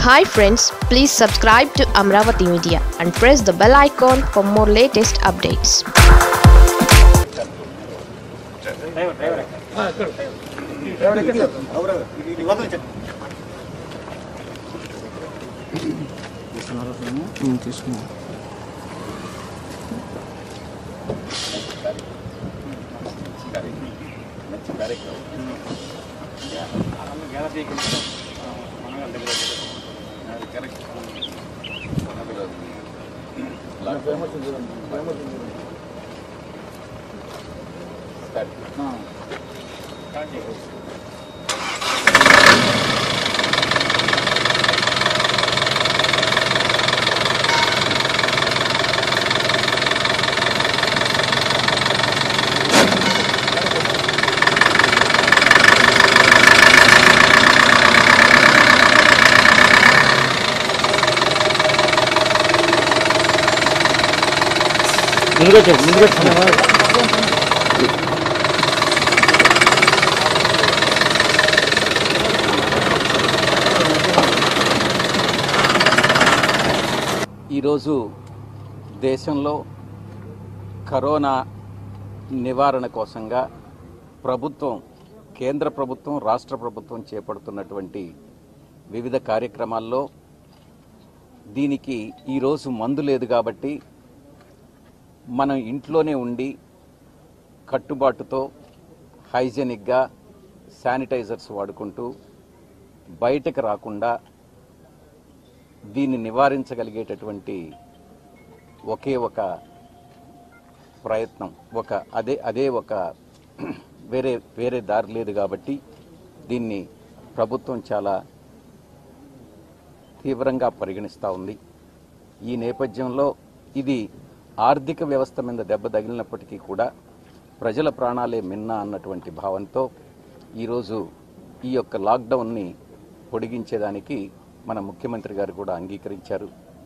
hi friends please subscribe to Amaravati media and press the bell icon for more latest updates తీసుకున్నాం ముందుగా చెప్పు ముందుగా చెప్పు ఈరోజు దేశంలో కరోనా నివారణ కోసంగా ప్రభుత్వం కేంద్ర ప్రభుత్వం రాష్ట్ర ప్రభుత్వం చేపడుతున్నటువంటి వివిధ కార్యక్రమాల్లో దీనికి ఈరోజు మందు లేదు కాబట్టి మనం ఇంట్లోనే ఉండి కట్టుబాటుతో హైజెనిక్గా శానిటైజర్స్ వాడుకుంటూ బయటకు రాకుండా దీన్ని నివారించగలిగేటటువంటి ఒకే ఒక ప్రయత్నం ఒక అదే అదే ఒక వేరే వేరే దారి లేదు కాబట్టి దీన్ని ప్రభుత్వం చాలా తీవ్రంగా పరిగణిస్తూ ఉంది ఈ నేపథ్యంలో ఇది ఆర్థిక వ్యవస్థ మీద దెబ్బ తగిలినప్పటికీ కూడా ప్రజల ప్రాణాలే మిన్న అన్నటువంటి భావంతో ఈరోజు ఈ యొక్క లాక్డౌన్ని పొడిగించేదానికి మన ముఖ్యమంత్రి గారు కూడా అంగీకరించారు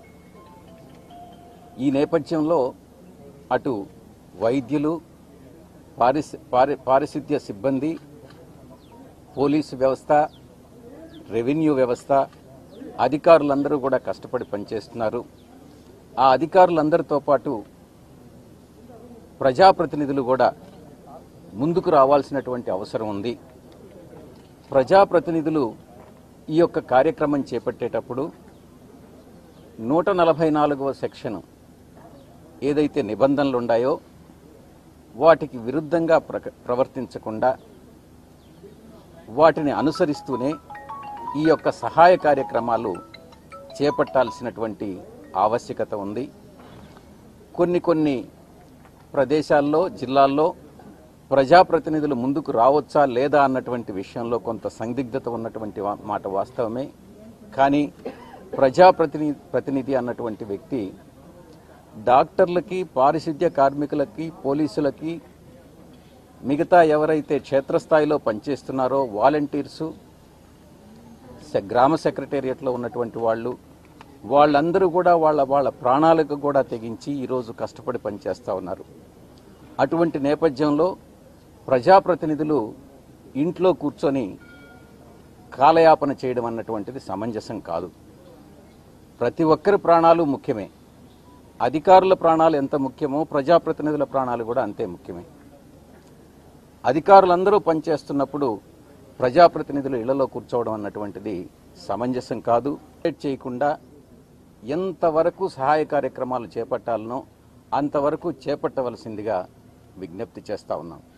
ఈ నేపథ్యంలో అటు వైద్యులు పారిశ పారి పారిశుద్ధ్య సిబ్బంది పోలీసు వ్యవస్థ రెవెన్యూ వ్యవస్థ అధికారులందరూ కూడా కష్టపడి పనిచేస్తున్నారు ఆ అధికారులందరితో పాటు ప్రజాప్రతినిధులు కూడా ముందుకు రావాల్సినటువంటి అవసరం ఉంది ప్రజాప్రతినిధులు ఈ యొక్క కార్యక్రమం చేపట్టేటప్పుడు నూట నలభై నాలుగవ సెక్షన్ ఏదైతే నిబంధనలు ఉన్నాయో వాటికి విరుద్ధంగా ప్రక ప్రవర్తించకుండా వాటిని అనుసరిస్తూనే ఈ యొక్క సహాయ కార్యక్రమాలు చేపట్టాల్సినటువంటి ఆవశ్యకత ఉంది కొన్ని కొన్ని ప్రదేశాల్లో జిల్లాల్లో ప్రజాప్రతినిధులు ముందుకు రావచ్చా లేదా అన్నటువంటి విషయంలో కొంత సందిగ్ధత ఉన్నటువంటి వా- మాట వాస్తవమే కానీ ప్రజాప్రతిని ప్రతినిధి అన్నటువంటి వ్యక్తి డాక్టర్లకి పారిశుద్ధ్య కార్మికులకి పోలీసులకి మిగతా ఎవరైతే క్షేత్రస్థాయిలో పనిచేస్తున్నారో వాలంటీర్సు సె- గ్రామ సెక్రటేరియట్లో ఉన్నటువంటి వాళ్ళు వాళ్ళందరూ కూడా వాళ్ళ వాళ్ళ ప్రాణాలకు కూడా తెగించి ఈరోజు కష్టపడి పనిచేస్తూ ఉన్నారు అటువంటి నేపథ్యంలో ప్రజాప్రతినిధులు ఇంట్లో కూర్చొని కాలయాపన చేయడం అన్నటువంటిది సమంజసం కాదు ప్రతి ఒక్కరి ప్రాణాలు ముఖ్యమే అధికారుల ప్రాణాలు ఎంత ముఖ్యమో ప్రజాప్రతినిధుల ప్రాణాలు కూడా అంతే ముఖ్యమే అధికారులందరూ పనిచేస్తున్నప్పుడు ప్రజాప్రతినిధులు ఇళ్లలో కూర్చోవడం అన్నటువంటిది సమంజసం కాదు లేట్ చేయకుండా ఎంతవరకు సహాయ కార్యక్రమాలు చేపట్టాలనో అంతవరకు చేపట్టవలసిందిగా విజ్ఞప్తి చేస్తా ఉన్నాం